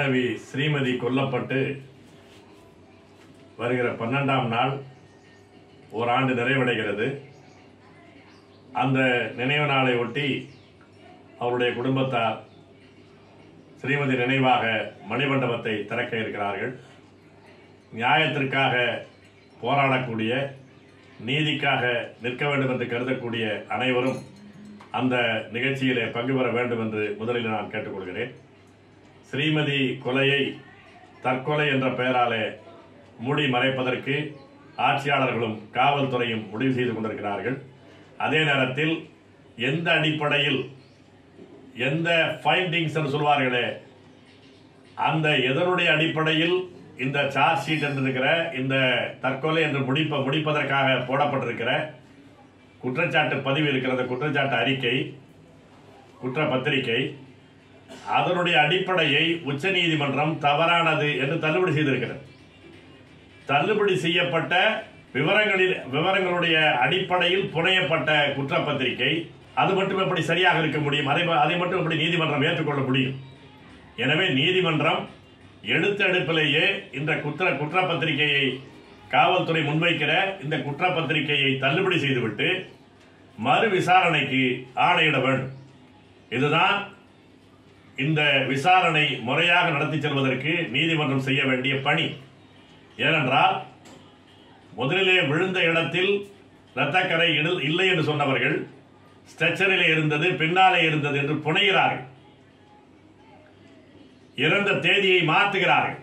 மாணவி ஸ்ரீமதி கொல்லப்பட்டு வருகிற பன்னெண்டாம் நாள் ஓராண்டு நிறைவடைகிறது அந்த நினைவு நாளை ஒட்டி அவருடைய குடும்பத்தார் ஸ்ரீமதி நினைவாக மணிமண்டபத்தை திறக்க இருக்கிறார்கள் நியாயத்திற்காக போராடக்கூடிய நீதிக்காக நிற்க வேண்டும் என்று கருதக்கூடிய அனைவரும் அந்த நிகழ்ச்சியிலே பங்கு பெற வேண்டும் என்று முதலில் நான் கேட்டுக்கொள்கிறேன் ஸ்ரீமதி கொலையை தற்கொலை என்ற பெயராலே மூடி மறைப்பதற்கு ஆட்சியாளர்களும் காவல்துறையும் முடிவு செய்து கொண்டிருக்கிறார்கள் அதே நேரத்தில் எந்த அடிப்படையில் எந்த ஃபைண்டிங்ஸ் என்று சொல்வார்களே அந்த எதனுடைய அடிப்படையில் இந்த சார்ஜ் ஷீட் என்று இருக்கிற இந்த தற்கொலை என்று முடிப்ப முடிப்பதற்காக போடப்பட்டிருக்கிற குற்றச்சாட்டு பதிவு இருக்கிற குற்றச்சாட்டு அறிக்கை குற்ற பத்திரிகை அதனுடைய அடிப்படையை உச்சநீதிமன்றம் தவறானது என்று தள்ளுபடி செய்திருக்கிறது தள்ளுபடி செய்யப்பட்ட விவரங்களில் விவரங்களுடைய அடிப்படையில் புனையப்பட்ட குற்றப்பத்திரிகை அது மட்டும் எப்படி சரியாக இருக்க முடியும் அதை அதை மட்டும் எப்படி நீதிமன்றம் ஏற்றுக்கொள்ள முடியும் எனவே நீதிமன்றம் எடுத்த எடுப்பிலேயே இந்த குற்ற குற்றப்பத்திரிகையை காவல்துறை முன்வைக்கிற இந்த குற்றப்பத்திரிகையை தள்ளுபடி செய்துவிட்டு மறு விசாரணைக்கு ஆணையிட வேண்டும் இதுதான் இந்த விசாரணை முறையாக நடத்தி செல்வதற்கு நீதிமன்றம் செய்ய வேண்டிய பணி ஏனென்றால் முதலிலே விழுந்த இடத்தில் இரத்தக்கரை இடு- இல்லை என்று சொன்னவர்கள் ஸ்ட்ரெச்சரிலே இருந்தது பின்னாலே இருந்தது என்று புனைகிறார்கள் இறந்த தேதியை மாற்றுகிறார்கள்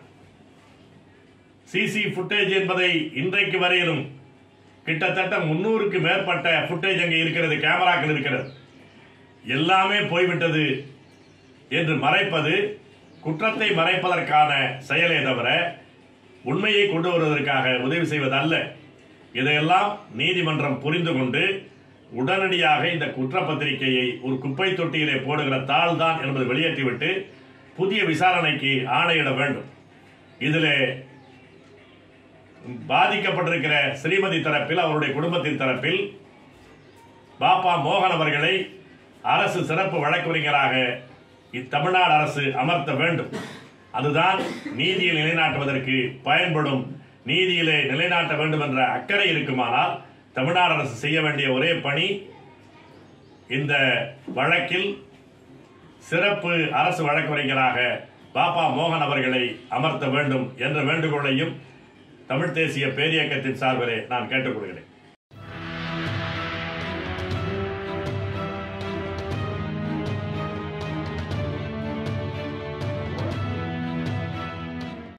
சிசி ஃபுட்டேஜ் என்பதை இன்றைக்கு வரையிலும் கிட்டத்தட்ட முன்னூறுக்கு மேற்பட்ட ஃபுட்டேஜ் அங்கே இருக்கிறது கேமராக்கள் இருக்கிறது எல்லாமே போய்விட்டது என்று மறைப்பது குற்றத்தை மறைப்பதற்கான செயலே தவிர உண்மையை கொண்டு வருவதற்காக உதவி செய்வதல்ல இதையெல்லாம் நீதிமன்றம் புரிந்து கொண்டு உடனடியாக இந்த குற்றப்பத்திரிகையை ஒரு குப்பை தொட்டியிலே போடுகிற தாள் தான் என்பதை வெளியேற்றிவிட்டு புதிய விசாரணைக்கு ஆணையிட வேண்டும் இதிலே பாதிக்கப்பட்டிருக்கிற ஸ்ரீமதி தரப்பில் அவருடைய குடும்பத்தின் தரப்பில் பாப்பா மோகன் அவர்களை அரசு சிறப்பு வழக்கறிஞராக இத்தமிழ்நாடு அரசு அமர்த்த வேண்டும் அதுதான் நீதியை நிலைநாட்டுவதற்கு பயன்படும் நீதியிலே நிலைநாட்ட வேண்டும் என்ற அக்கறை இருக்குமானால் தமிழ்நாடு அரசு செய்ய வேண்டிய ஒரே பணி இந்த வழக்கில் சிறப்பு அரசு வழக்கறிஞராக பாப்பா மோகன் அவர்களை அமர்த்த வேண்டும் என்ற வேண்டுகோளையும் தமிழ் தேசிய பேரியக்கத்தின் சார்பிலே நான் கேட்டுக்கொள்கிறேன்